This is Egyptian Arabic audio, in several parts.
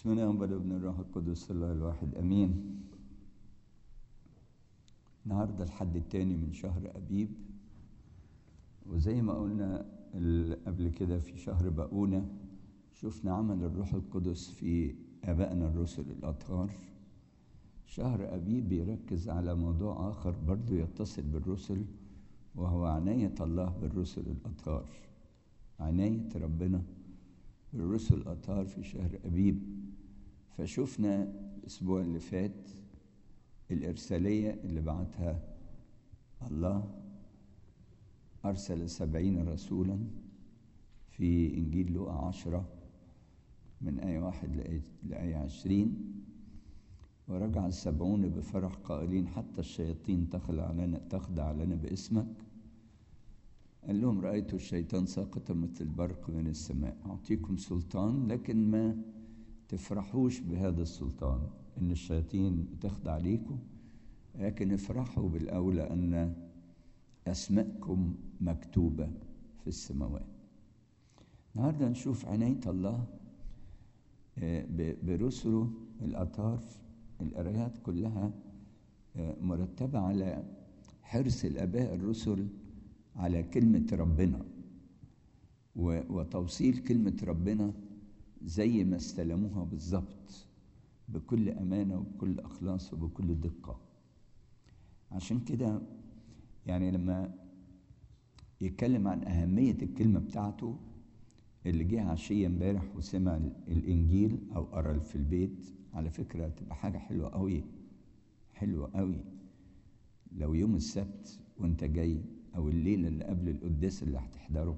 بسم الله والابن الروح القدس الله الواحد امين النهارده الحد التاني من شهر ابيب وزي ما قلنا ال- قبل كده في شهر بقونه شفنا عمل الروح القدس في ابائنا الرسل الاطهار شهر ابيب بيركز على موضوع اخر برضه يتصل بالرسل وهو عنايه الله بالرسل الاطهار عنايه ربنا بالرسل الاطهار في شهر ابيب فشفنا الاسبوع اللي فات الارساليه اللي بعتها الله ارسل سبعين رسولا في انجيل لوقا عشرة من آية واحد لآية- لآية عشرين ورجع السبعون بفرح قائلين حتى الشياطين تخلع لنا تخضع لنا باسمك قال لهم رأيت الشيطان ساقطا مثل البرق من السماء أعطيكم سلطان لكن ما تفرحوش بهذا السلطان إن الشياطين بتخضع ليكم لكن افرحوا بالأولى أن أسماءكم مكتوبة في السماوات النهاردة نشوف عناية الله آه، ب- برسله الأطهار القرايات كلها آه، مرتبة على حرص الآباء الرسل على كلمة ربنا و- وتوصيل كلمة ربنا زي ما استلموها بالظبط بكل أمانة وبكل إخلاص وبكل دقة عشان كده يعني لما يتكلم عن أهمية الكلمة بتاعته اللي جه عشية امبارح وسمع ال- الإنجيل أو قرا في البيت على فكرة تبقى حاجة حلوة قوي حلوة قوي لو يوم السبت وانت جاي أو الليلة اللي قبل القداس اللي هتحضره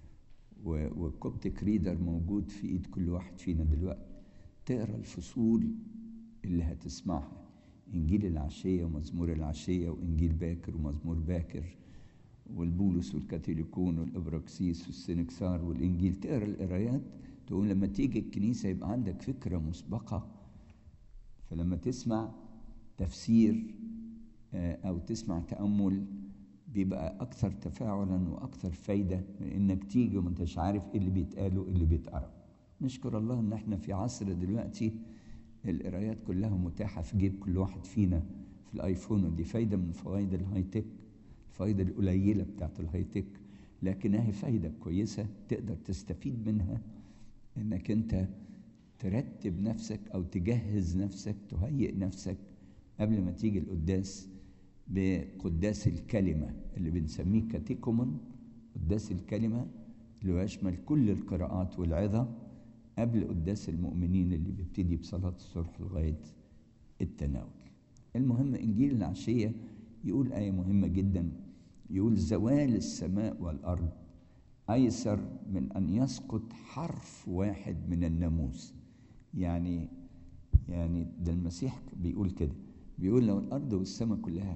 و- والكوبتك ريدر موجود في ايد كل واحد فينا دلوقتي تقرا الفصول اللي هتسمعها انجيل العشيه ومزمور العشيه وانجيل باكر ومزمور باكر والبولس والكاثوليكون والابراكسيس والسنكسار والانجيل تقرا القرايات تقول لما تيجي الكنيسه يبقى عندك فكره مسبقه فلما تسمع تفسير آه، او تسمع تامل بيبقى اكثر تفاعلا واكثر فايده من انك تيجي وما انتش عارف ايه اللي بيتقال وايه اللي بيتقرا نشكر الله ان احنا في عصر دلوقتي القرايات كلها متاحه في جيب كل واحد فينا في الايفون ودي فايده من فوائد الهاي تك الفايده القليله بتاعت الهاي تك لكنها فايده كويسه تقدر تستفيد منها انك انت ترتب نفسك او تجهز نفسك تهيئ نفسك قبل ما تيجي القداس بقداس الكلمة اللي بنسميه كاتيكومون قداس الكلمة اللي هو يشمل كل القراءات والعظة قبل قداس المؤمنين اللي بيبتدي بصلاة الصبح لغاية التناول المهم إنجيل العشية يقول آية مهمة جدا يقول زوال السماء والأرض أيسر من أن يسقط حرف واحد من الناموس يعني يعني ده المسيح بيقول كده بيقول لو الأرض والسماء كلها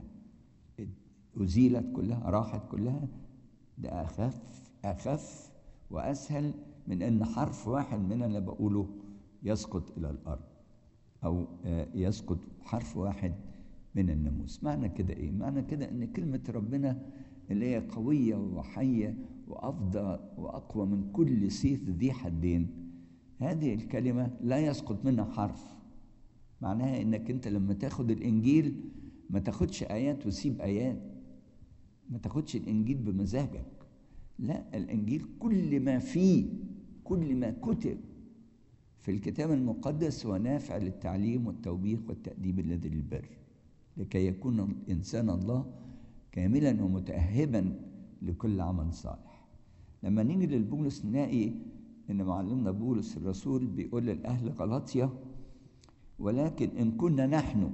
أزيلت كلها راحت كلها ده أخف أخف وأسهل من أن حرف واحد من اللي بقوله يسقط إلى الأرض أو آه، يسقط حرف واحد من الناموس معنى كده إيه؟ معنى كده أن كلمة ربنا اللي هي قوية وحية وأفضل وأقوى من كل سيف ذي حدين هذه الكلمة لا يسقط منها حرف معناها انك انت لما تاخد الانجيل ما تاخدش ايات وتسيب ايات ما تاخدش الانجيل بمزاجك لا الانجيل كل ما فيه كل ما كتب في الكتاب المقدس هو نافع للتعليم والتوبيخ والتأديب الذي للبر لكي يكون الإنسان الله كاملا ومتأهبا لكل عمل صالح لما نيجي للبولس نلاقي ان معلمنا بولس الرسول بيقول للأهل غلطية ولكن إن كنا نحن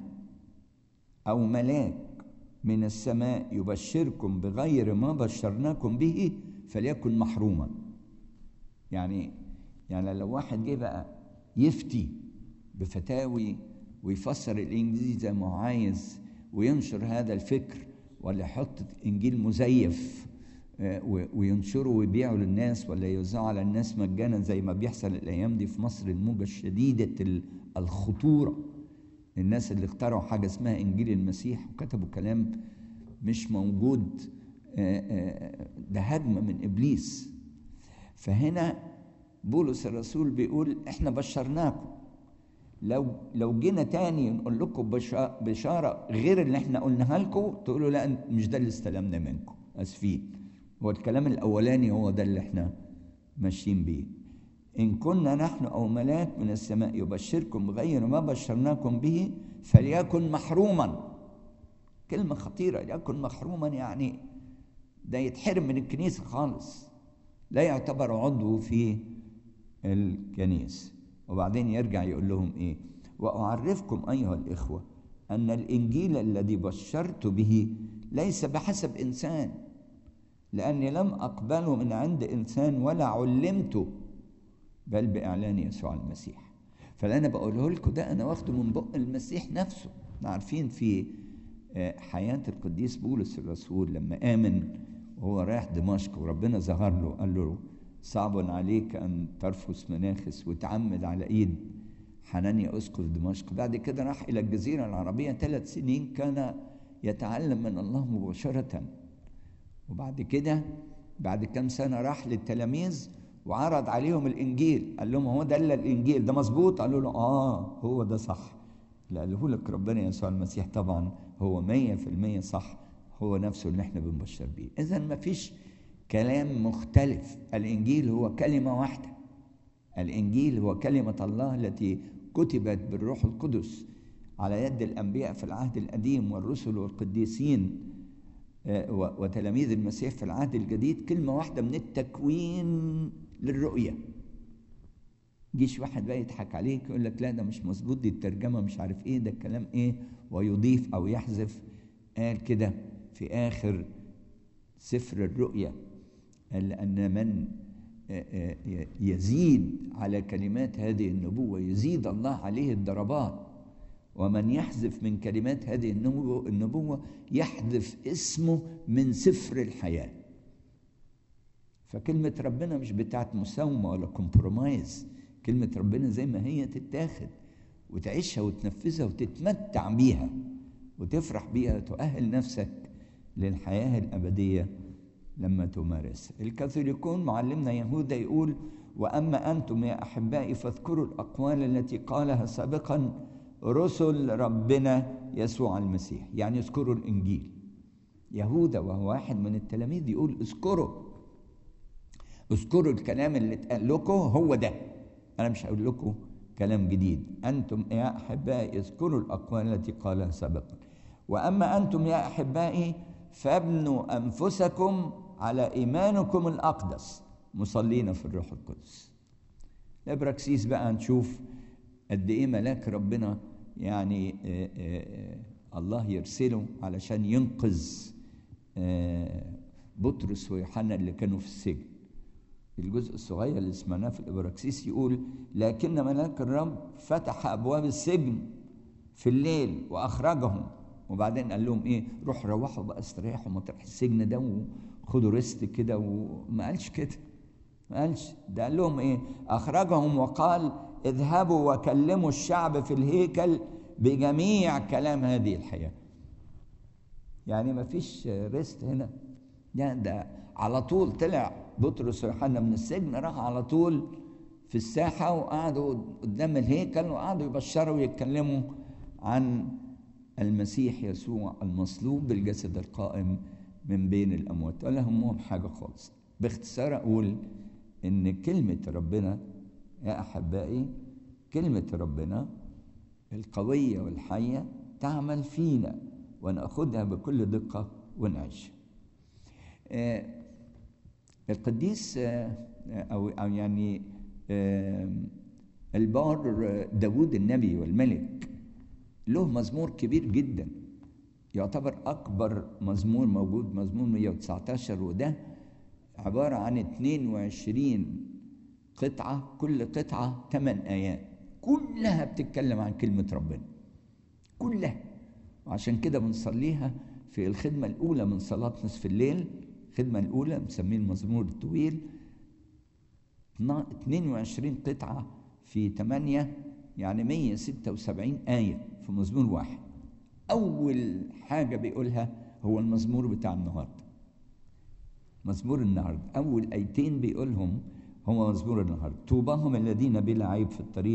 أو ملاك من السماء يبشركم بغير ما بشرناكم به فليكن محروما يعني يعني لو واحد جه بقى يفتي بفتاوي ويفسر الانجليزي زي ما هو عايز وينشر هذا الفكر ولا يحط انجيل مزيف آه، و- وينشره ويبيعه للناس ولا يوزعه على الناس مجانا زي ما بيحصل الايام دي في مصر الموجه الشديده ال- الخطوره الناس اللي اخترعوا حاجه اسمها انجيل المسيح وكتبوا كلام مش موجود آه، آه، ده هدم من ابليس فهنا بولس الرسول بيقول احنا بشرناكم لو لو جينا تاني نقول لكم بشاره غير اللي احنا قلناها لكم تقولوا لا مش ده اللي استلمنا منكم اسفين هو الكلام الاولاني هو ده اللي احنا ماشيين بيه ان كنا نحن او ملاك من السماء يبشركم بغير ما بشرناكم به فليكن محروما كلمه خطيره ليكن محروما يعني ده يتحرم من الكنيسه خالص لا يعتبر عضو في الكنيسه وبعدين يرجع يقول لهم ايه واعرفكم ايها الاخوه ان الانجيل الذي بشرت به ليس بحسب انسان لاني لم اقبله من عند انسان ولا علمته بل باعلان يسوع المسيح فاللي انا بقوله لكم ده انا واخده من بق المسيح نفسه عارفين في حياه القديس بولس الرسول لما امن وهو رايح دمشق وربنا ظهر له قال له صعب عليك أن ترفس مناخس وتعمد على إيد حنانيا أسقف دمشق بعد كده راح إلى الجزيرة العربية ثلاث سنين كان يتعلم من الله مباشرة وبعد كده بعد كم سنة راح للتلاميذ وعرض عليهم الإنجيل قال لهم هو ده إلا الإنجيل ده مظبوط قالوا له آه هو ده صح اللي قاله لك ربنا يسوع المسيح طبعا هو مية في المية صح هو نفسه اللي احنا بنبشر بيه إذا ما فيش كلام مختلف الانجيل هو كلمه واحده الانجيل هو كلمه الله التي كتبت بالروح القدس على يد الانبياء في العهد القديم والرسل والقديسين وتلاميذ المسيح في العهد الجديد كلمه واحده من التكوين للرؤيه جيش واحد بقى يضحك عليك يقول لك لا ده مش مظبوط دي الترجمه مش عارف ايه ده الكلام ايه ويضيف او يحذف قال كده في اخر سفر الرؤيا أن من يزيد على كلمات هذه النبوة يزيد الله عليه الضربات ومن يحذف من كلمات هذه النبوة, النبوة يحذف اسمه من سفر الحياة فكلمة ربنا مش بتاعت مساومة ولا كومبرومايز كلمة ربنا زي ما هي تتاخد وتعيشها وتنفذها وتتمتع بيها وتفرح بيها تؤهل نفسك للحياة الأبدية لما تمارسها الكاثوليكون معلمنا يهوذا يقول وأما أنتم يا أحبائي فاذكروا الأقوال التي قالها سابقا رسل ربنا يسوع المسيح يعني اذكروا الإنجيل يهوذا وهو واحد من التلاميذ يقول اذكروا اذكروا الكلام اللي اتقال لكم هو ده أنا مش هقول لكم كلام جديد أنتم يا أحبائي اذكروا الأقوال التي قالها سابقا وأما أنتم يا أحبائي فابنوا أنفسكم على إيمانكم الأقدس مصلين في الروح القدس الابراكسيس بقى نشوف قد إيه ملاك ربنا يعني آآ آآ الله يرسله علشان ينقذ بطرس ويوحنا اللي كانوا في السجن الجزء الصغير اللي سمعناه في الابراكسيس يقول لكن ملاك الرب فتح ابواب السجن في الليل واخرجهم وبعدين قال لهم ايه روحوا روحوا بقى استريحوا مطرح السجن ده وخدوا ريست كده وما قالش كده ما قالش ده قال لهم ايه اخرجهم وقال اذهبوا وكلموا الشعب في الهيكل بجميع كلام هذه الحياه يعني ما فيش ريست هنا ده ده على طول طلع بطرس ويوحنا من السجن راح على طول في الساحه وقعدوا قدام الهيكل وقعدوا يبشروا ويتكلموا عن المسيح يسوع المصلوب بالجسد القائم من بين الأموات ولا همهم حاجة خالص باختصار أقول إن كلمة ربنا يا أحبائي كلمة ربنا القوية والحية تعمل فينا ونأخذها بكل دقة ونعيش آه القديس آه أو, أو يعني آه البار داود النبي والملك له مزمور كبير جدا يعتبر أكبر مزمور موجود مزمور 119 وده عبارة عن 22 قطعة كل قطعة 8 آيات كلها بتتكلم عن كلمة ربنا كلها وعشان كده بنصليها في الخدمة الأولى من صلاة نصف الليل الخدمة الأولى مسميه المزمور الطويل 22 قطعة في 8 يعني 176 آية في مزمور واحد أول حاجة بيقولها هو المزمور بتاع النهاردة مزمور النهاردة أول آيتين بيقولهم هو مزمور النهاردة طوباهم الذين بلا عيب في الطريق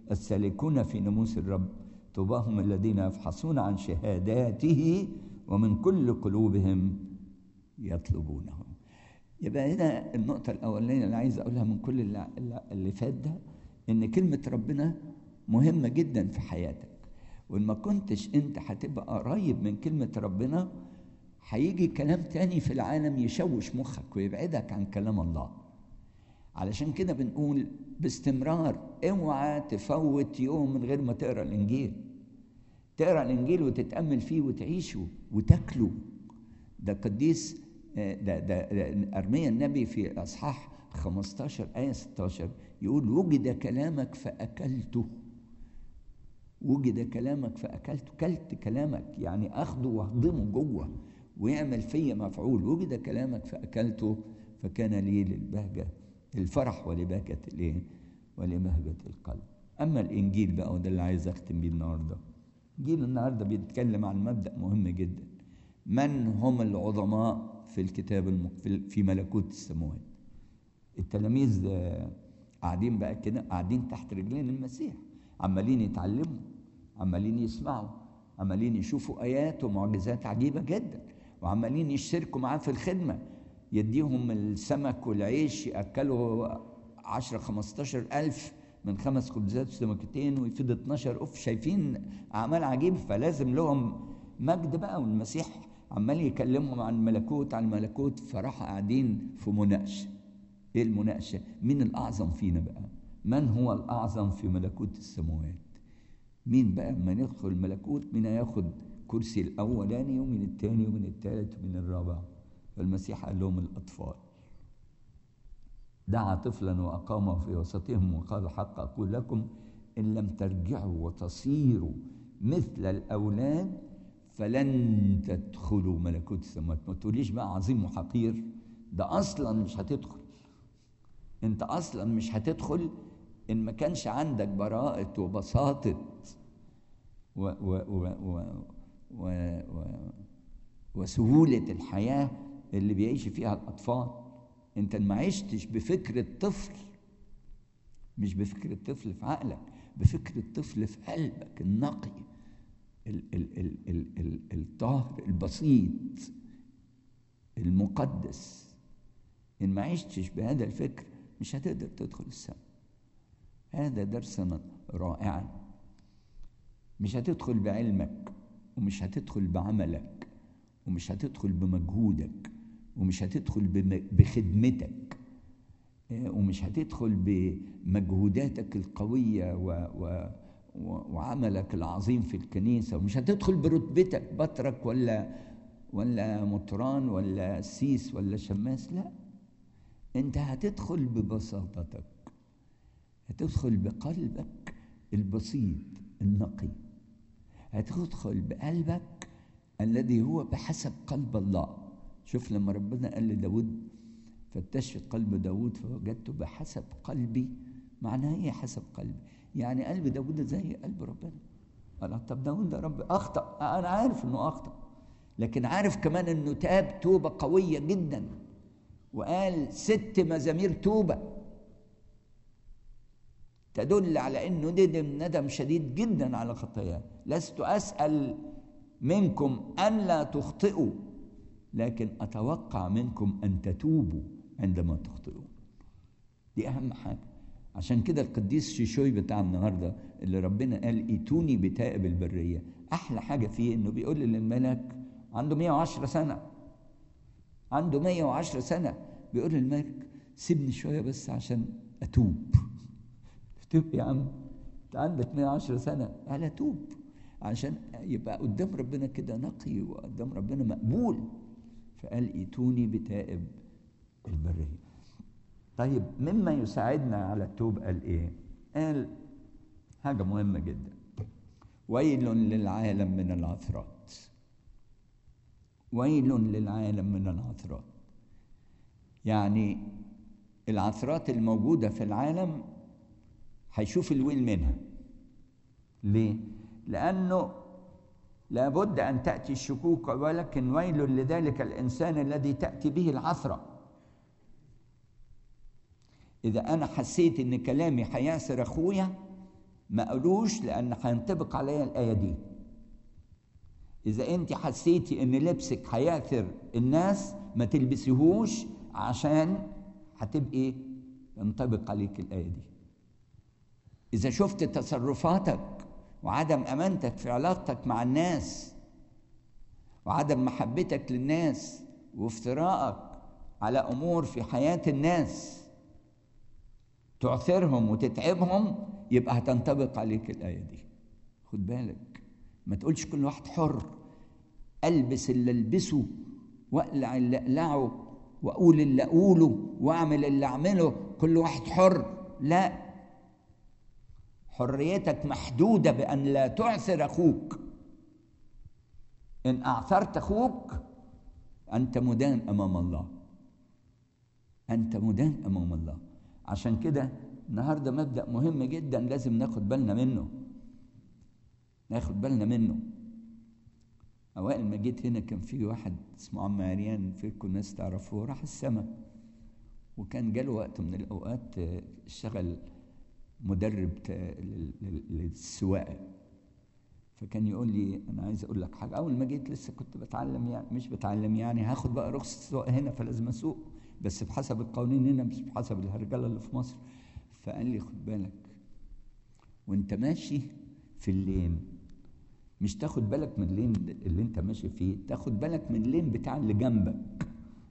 السالكون في ناموس الرب طوباهم الذين يفحصون عن شهاداته ومن كل قلوبهم يطلبونه يبقى هنا النقطة الأولانية اللي عايز أقولها من كل اللي, اللي فات ده إن كلمة ربنا مهمة جدا في حياتك وإن ما كنتش أنت هتبقى قريب من كلمة ربنا هيجي كلام تاني في العالم يشوش مخك ويبعدك عن كلام الله علشان كده بنقول باستمرار اوعى تفوت يوم من غير ما تقرا الانجيل تقرا الانجيل وتتامل فيه وتعيشه وتاكله ده قديس ده ده ارميا النبي في اصحاح 15 ايه 16 يقول وجد كلامك فاكلته وجد كلامك فاكلته كلت كلامك يعني اخده واهضمه جوه ويعمل فيا مفعول وجد كلامك فاكلته فكان لي للبهجه الفرح ولبهجه الايه ولبهجه القلب اما الانجيل بقى وده اللي عايز اختم بيه النهارده انجيل النهارده بيتكلم عن مبدا مهم جدا من هم العظماء في الكتاب الم... في ملكوت السماوات التلاميذ قاعدين بقى كده قاعدين تحت رجلين المسيح عمالين يتعلموا عمالين يسمعوا عمالين يشوفوا ايات ومعجزات عجيبه جدا وعمالين يشتركوا معاه في الخدمه يديهم السمك والعيش ياكلوا 10 15 الف من خمس خبزات وسمكتين ويفيد 12 اف شايفين اعمال عجيبه فلازم لهم مجد بقى والمسيح عمال يكلمهم عن الملكوت عن الملكوت فراحوا قاعدين في مناقشه ايه المناقشه مين الاعظم فينا بقى من هو الاعظم في ملكوت السماوات مين بقى اما ندخل الملكوت مين هياخد كرسي الاولاني ومن الثاني ومن الثالث ومن الرابع فالمسيح قال لهم الاطفال دعا طفلا واقامه في وسطهم وقال حق اقول لكم ان لم ترجعوا وتصيروا مثل الاولاد فلن تدخلوا ملكوت السماوات ما تقوليش بقى عظيم وحقير ده اصلا مش هتدخل انت اصلا مش هتدخل ان ما كانش عندك براءة وبساطة و و و و و و وسهولة الحياة اللي بيعيش فيها الأطفال انت ما عشتش بفكر الطفل مش بفكر الطفل في عقلك بفكر الطفل في قلبك النقي الطاهر البسيط المقدس ان ما عشتش بهذا الفكر مش هتقدر تدخل السماء هذا درسا رائعا مش هتدخل بعلمك ومش هتدخل بعملك ومش هتدخل بمجهودك ومش هتدخل بخدمتك ومش هتدخل بمجهوداتك القوية و, و وعملك العظيم في الكنيسة ومش هتدخل برتبتك بطرك ولا ولا مطران ولا سيس ولا شماس لا انت هتدخل ببساطتك هتدخل بقلبك البسيط النقي هتدخل بقلبك الذي هو بحسب قلب الله شوف لما ربنا قال لداود فتشت قلب داود فوجدته بحسب قلبي معناها ايه حسب قلبي يعني قلب داود زي قلب ربنا قال طب داود ده رب اخطا انا عارف انه اخطا لكن عارف كمان انه تاب توبه قويه جدا وقال ست مزامير توبه تدل على انه ندم ندم شديد جدا على خطاياه لست اسال منكم ان لا تخطئوا لكن اتوقع منكم ان تتوبوا عندما تخطئون دي اهم حاجه عشان كده القديس شيشوي بتاع النهارده اللي ربنا قال ايتوني بتائب البريه احلى حاجه فيه انه بيقول للملك عنده 110 سنه عنده 110 سنه بيقول للملك سيبني شويه بس عشان اتوب توب يا عم انت عندك 110 سنه قال اتوب عشان يبقى قدام ربنا كده نقي وقدام ربنا مقبول فقال ايتوني بتائب البريه طيب مما يساعدنا على التوب قال ايه قال حاجه مهمه جدا ويل للعالم من العثرات ويل للعالم من العثرات يعني العثرات الموجوده في العالم هيشوف الويل منها ليه لانه لابد ان تاتي الشكوك ولكن ويل لذلك الانسان الذي تاتي به العثره إذا أنا حسيت إن كلامي هيعسر أخويا ما قالوش لان هينطبق عليا الايه دي اذا انت حسيتي ان لبسك هياثر الناس ما تلبسيهوش عشان هتبقي ينطبق عليك الايه دي اذا شفت تصرفاتك وعدم امانتك في علاقتك مع الناس وعدم محبتك للناس وافتراءك على امور في حياه الناس تعثرهم وتتعبهم يبقى هتنطبق عليك الايه دي خد بالك ما تقولش كل واحد حر البس اللي البسه واقلع اللي اقلعه واقول اللي اقوله واعمل اللي اعمله كل واحد حر لا حريتك محدوده بان لا تعثر اخوك ان اعثرت اخوك انت مدان امام الله انت مدان امام الله عشان كده النهارده مبدا مهم جدا لازم ناخد بالنا منه ناخد بالنا منه اوائل ما جيت هنا كان في واحد اسمه عم عريان فيكم ناس تعرفوه راح السما وكان جاله وقت من الاوقات اشتغل مدرب للسواقه فكان يقول لي انا عايز اقول لك حاجه اول ما جيت لسه كنت بتعلم يعني مش بتعلم يعني هاخد بقى رخصه السواقه هنا فلازم اسوق بس بحسب القوانين هنا مش بحسب الهرجله اللي في مصر فقال لي خد بالك وانت ماشي في اللين مش تاخد بالك من اللين اللي انت ماشي فيه تاخد بالك من اللين بتاع اللي جنبك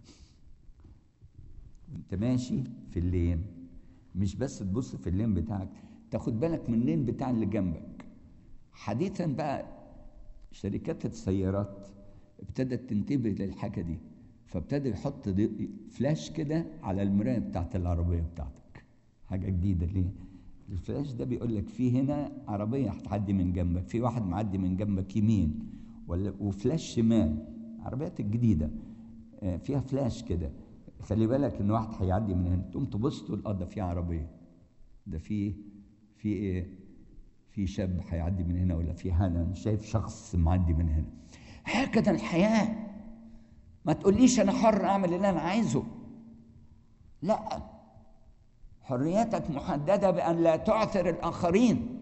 وانت ماشي في اللين مش بس تبص في اللين بتاعك تاخد بالك من اللين بتاع اللي جنبك حديثا بقى شركات السيارات ابتدت تنتبه للحاجه دي فابتدى يحط فلاش كده على المرايه بتاعت العربيه بتاعتك حاجه جديده ليه الفلاش ده بيقول لك في هنا عربيه هتعدي من جنبك في واحد معدي من جنبك يمين ولا وفلاش شمال عربيات الجديده فيها فلاش كده خلي بالك ان واحد هيعدي من هنا تقوم تبص تقول اه ده في عربيه ده في في ايه في شاب هيعدي من هنا ولا في هنا شايف شخص معدي من هنا هكذا الحياه ما تقوليش انا حر اعمل اللي انا عايزه لا حريتك محدده بان لا تعثر الاخرين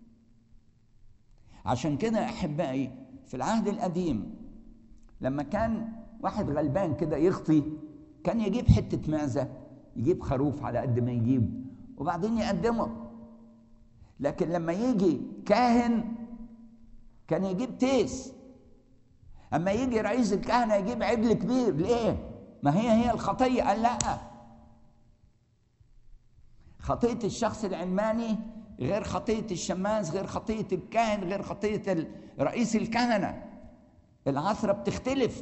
عشان كده احبائي في العهد القديم لما كان واحد غلبان كده يخطي كان يجيب حته معزه يجيب خروف على قد ما يجيب وبعدين يقدمه لكن لما يجي كاهن كان يجيب تيس اما يجي رئيس الكهنه يجيب عجل كبير ليه ما هي هي الخطيه قال لا خطيه الشخص العلماني غير خطيه الشماس غير خطيه الكاهن غير خطيه رئيس الكهنه العثره بتختلف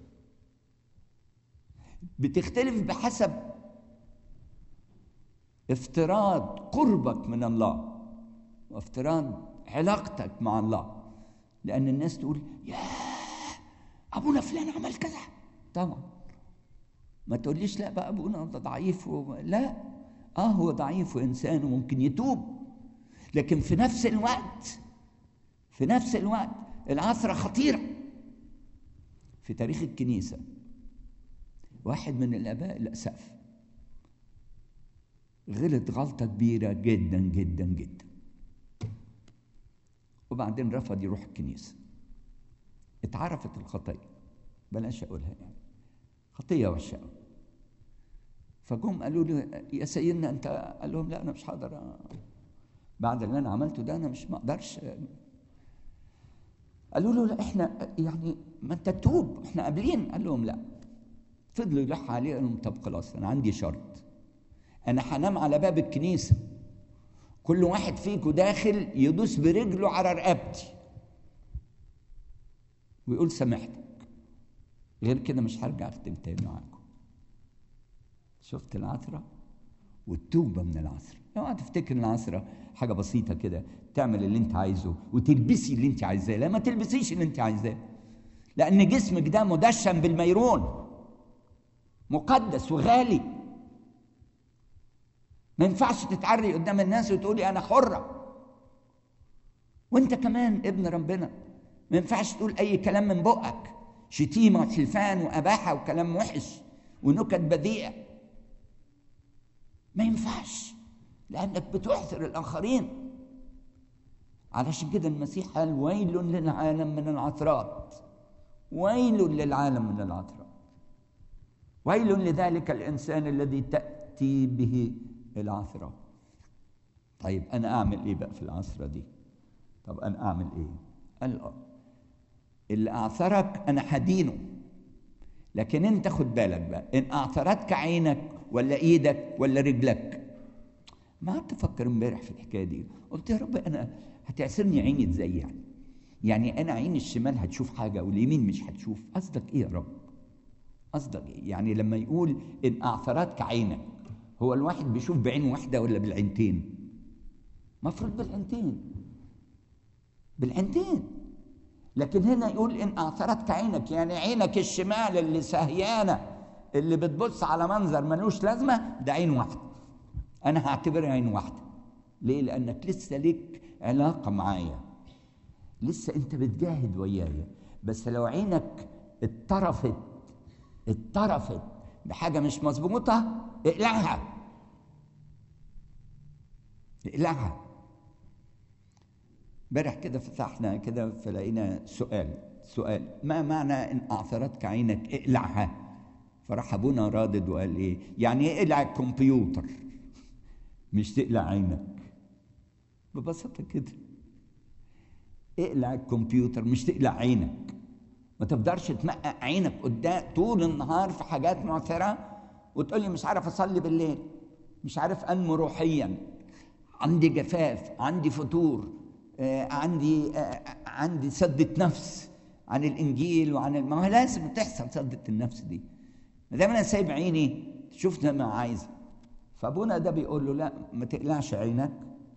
بتختلف بحسب افتراض قربك من الله وافتراض علاقتك مع الله لان الناس تقول يا ابونا فلان عمل كذا طبعا ما تقوليش لا بقى ابونا ده ضعيف و... لا اه هو ضعيف وانسان وممكن يتوب لكن في نفس الوقت في نفس الوقت العثره خطيره في تاريخ الكنيسه واحد من الاباء الاساف غلط غلطه كبيره جدا جدا جدا وبعدين رفض يروح الكنيسه اتعرفت الخطيه بلاش اقولها يعني خطيه وحشه قوي فجم قالوا له يا سيدنا انت قال لهم لا انا مش هقدر بعد اللي انا عملته ده انا مش ما اقدرش قالوا له لا احنا يعني ما انت تتوب احنا قابلين قال لهم لا فضلوا يلح عليه قال لهم طب خلاص انا عندي شرط انا هنام على باب الكنيسه كل واحد فيكم داخل يدوس برجله على رقبتي ويقول سامحتك غير كده مش هرجع اختم تاني معاكم شفت العثرة والتوبة من العثرة اوعى تفتكر ان العثرة حاجة بسيطة كده تعمل اللي انت عايزه وتلبسي اللي انت عايزاه لا ما تلبسيش اللي انت عايزاه لأن جسمك ده مدشن بالميرون مقدس وغالي ما ينفعش تتعري قدام الناس وتقولي أنا حرة وانت كمان ابن ربنا ما ينفعش تقول أي كلام من بقك شتيمة وحلفان وأباحة وكلام وحش ونكت بذيئة ما ينفعش لأنك بتعثر الآخرين علشان كده المسيح قال ويل للعالم من العثرات ويل للعالم من العثرات ويل لذلك الانسان الذي تاتي به العثره طيب انا اعمل ايه بقى في العثره دي طب انا اعمل ايه قال اه اللي اعثرك انا هدينه لكن انت خد بالك بقى ان اعثرتك عينك ولا ايدك ولا رجلك ما قعدت افكر امبارح في الحكايه دي قلت يا رب انا هتعسرني عيني ازاي يعني يعني انا عيني الشمال هتشوف حاجه واليمين مش هتشوف قصدك ايه يا رب قصدك ايه يعني لما يقول ان اعثرتك عينك هو الواحد بيشوف بعين واحده ولا بالعينتين مفروض بالعينتين بالعينتين لكن هنا يقول ان اعثرتك عينك يعني عينك الشمال اللي سهيانه اللي بتبص على منظر ملوش لازمه ده عين واحده انا هعتبرها عين واحده ليه لانك لسه ليك علاقه معايا لسه انت بتجاهد ويايا بس لو عينك اتطرفت اتطرفت بحاجه مش مظبوطه اقلعها اقلعها امبارح كده فتحنا كده فلقينا سؤال سؤال ما معنى ان اعثرتك عينك اقلعها فراح ابونا رادد وقال ايه يعني ايه اقلع الكمبيوتر مش تقلع عينك ببساطه كده اقلع الكمبيوتر مش تقلع عينك ما تقدرش تمقق عينك قدام طول النهار في حاجات معثره وتقول لي مش عارف اصلي بالليل مش عارف انمو روحيا عندي جفاف عندي فتور آه عندي آه عندي سدة نفس عن الانجيل وعن ما هو لازم تحصل سدة النفس دي ما دام انا سايب عيني شوف زي ما عايزه فابونا ده بيقول له لا ما تقلعش عينك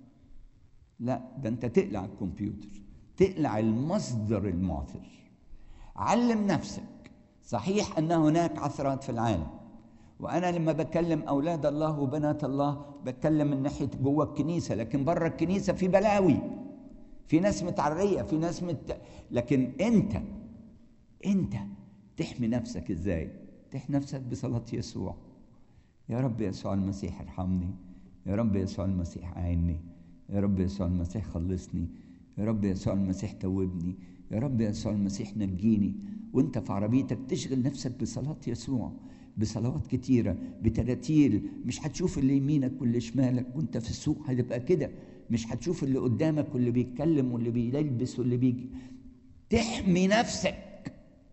لا ده انت تقلع الكمبيوتر تقلع المصدر المعثر علم نفسك صحيح ان هناك عثرات في العالم وانا لما بكلم اولاد الله وبنات الله بتكلم من ناحيه جوه الكنيسه لكن بره الكنيسه في بلاوي في ناس متعريه في ناس مت... لكن انت انت تحمي نفسك ازاي تحمي نفسك بصلاه يسوع يا رب يسوع المسيح ارحمني يا رب يسوع المسيح اعني يا رب يسوع المسيح خلصني يا رب يسوع المسيح توبني يا رب يسوع المسيح نجيني وانت في عربيتك تشغل نفسك بصلاة يسوع بصلوات كتيرة بتراتيل مش هتشوف اللي يمينك واللي شمالك وانت في السوق هتبقى كده مش هتشوف اللي قدامك واللي بيتكلم واللي بيلبس واللي بيجي تحمي نفسك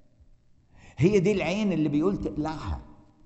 هي دي العين اللي بيقول تقلعها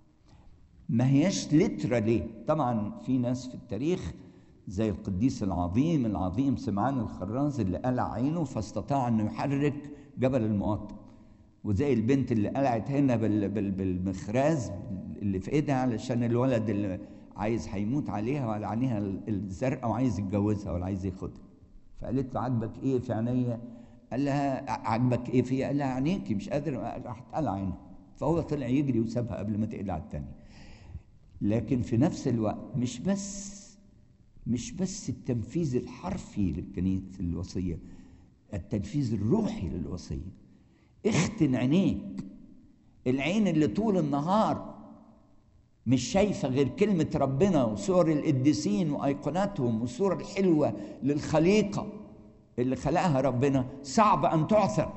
ما هياش لترة ليه طبعا في ناس في التاريخ زي القديس العظيم العظيم سمعان الخراز اللي قلع عينه فاستطاع انه يحرك جبل المقطم وزي البنت اللي قلعت هنا بالمخراز اللي في ايدها علشان الولد اللي عايز هيموت عليها وعلى عينيها الزرقاء وعايز يتجوزها ولا عايز ياخدها فقالت له عاجبك ايه في عينيا؟ قال لها عاجبك ايه فيها؟ قال لها عينيكي مش قادر راحت قلع عينها فهو طلع يجري وسابها قبل ما تقلع التانية لكن في نفس الوقت مش بس مش بس التنفيذ الحرفي للكنيسة الوصية التنفيذ الروحي للوصية اختن عينيك العين اللي طول النهار مش شايفة غير كلمة ربنا وصور القديسين وأيقوناتهم والصورة الحلوة للخليقة اللي خلقها ربنا صعب أن تعثر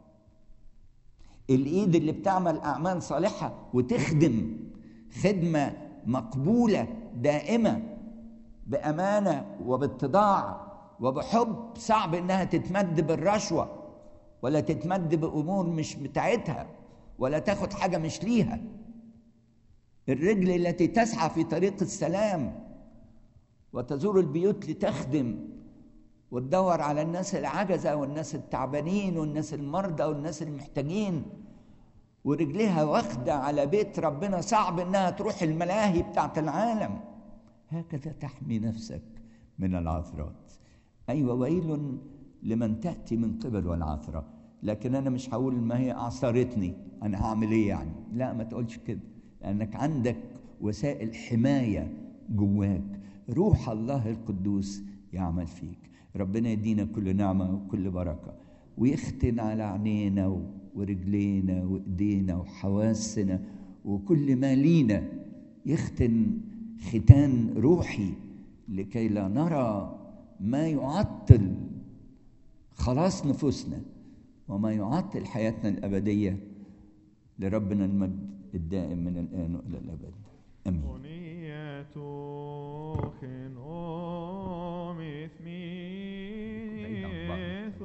الإيد اللي بتعمل أعمال صالحة وتخدم خدمة مقبولة دائمة بأمانة وباتضاع وبحب صعب إنها تتمد بالرشوة ولا تتمد بأمور مش بتاعتها ولا تاخد حاجة مش ليها الرجل التي تسعى في طريق السلام وتزور البيوت لتخدم وتدور على الناس العجزة والناس التعبانين والناس المرضى والناس المحتاجين ورجلها واخدة على بيت ربنا صعب إنها تروح الملاهي بتاعت العالم هكذا تحمي نفسك من العثرات أيوة ويل لمن تأتي من قبل والعثرة لكن أنا مش هقول ما هي أعثرتني أنا هعمل إيه يعني لا ما تقولش كده لأنك عندك وسائل حماية جواك روح الله القدوس يعمل فيك ربنا يدينا كل نعمة وكل بركة ويختن على عينينا ورجلينا وإيدينا وحواسنا وكل ما لينا يختن ختان روحي لكي لا نرى ما يعطل خلاص نفوسنا وما يعطل حياتنا الأبدية لربنا المجد الدائم من الآن وإلى الأبد آمين أغنية خن أمث ميث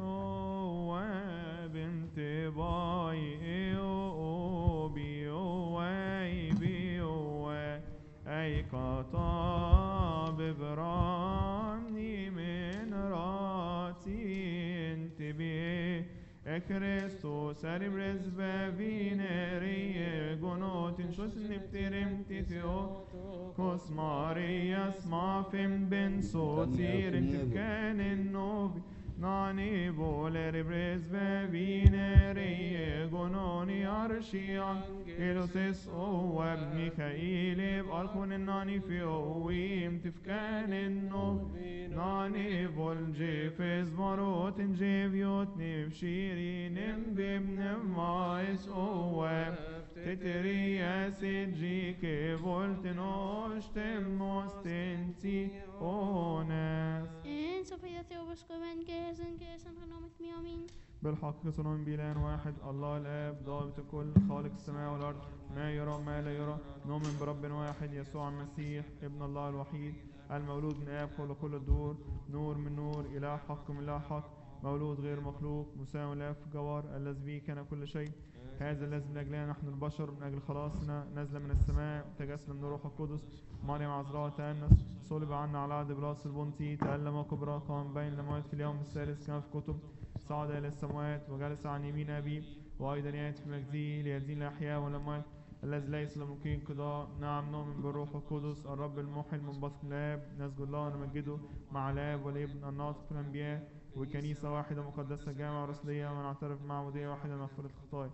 وبنت باي أوبي ويبي أي كتاب براني من راتي انتبه Kristus är i bresbeviner i gonotin sjus niptirim tithio Kos Marias mafim ben sotirim tifkanin novi Nani boler i bresbeviner i gononi arshian Elosis oab Mikael بأرخون ناني في أويم تفكان novi ناني بول جيفز مروت جيفيوت نبشيري نمبم نمايس أوام تتري سجي كفولت نوشتم موستنتي أونس En Sofia Theobos Goven Gesen Gesen genomen Miamin. بالحق صنم بإله واحد الله الآب ضابط الكل خالق السماء والأرض ما يرى ما لا يرى نؤمن برب واحد يسوع المسيح ابن الله الوحيد المولود من آب قبل كل الدور نور من نور إله حق من إله حق مولود غير مخلوق مساوي له في الجوار الذي به كان كل شيء هذا الذي من أجلنا نحن البشر من أجل خلاصنا نزل من السماء تجسد من الروح القدس مريم عذراء تأنس صلب عنا على عهد بلاس البنطي تألم كبرى قام بين الأموات في اليوم الثالث كما في كتب صعد إلى السماوات وجلس عن يمين أبيه وأيضا يأتي في مجده ليدين الأحياء والأموات الذي ليس له ممكن انقضاء نعم نؤمن بالروح القدس الرب المحيي المنبثق من الآب نسجد الله ونمجده مع الآب والابن الناطق في الأنبياء وكنيسة واحدة مقدسة جامعة رسلية ونعترف بمعمودية واحدة مغفرة الخطايا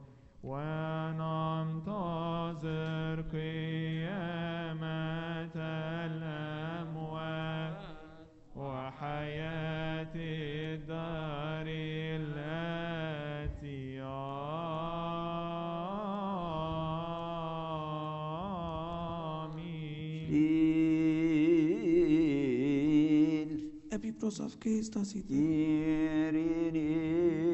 وننتظر قيامة الأموات وحياة الدار التي آمين Il Epi prosavke stasi Kyrie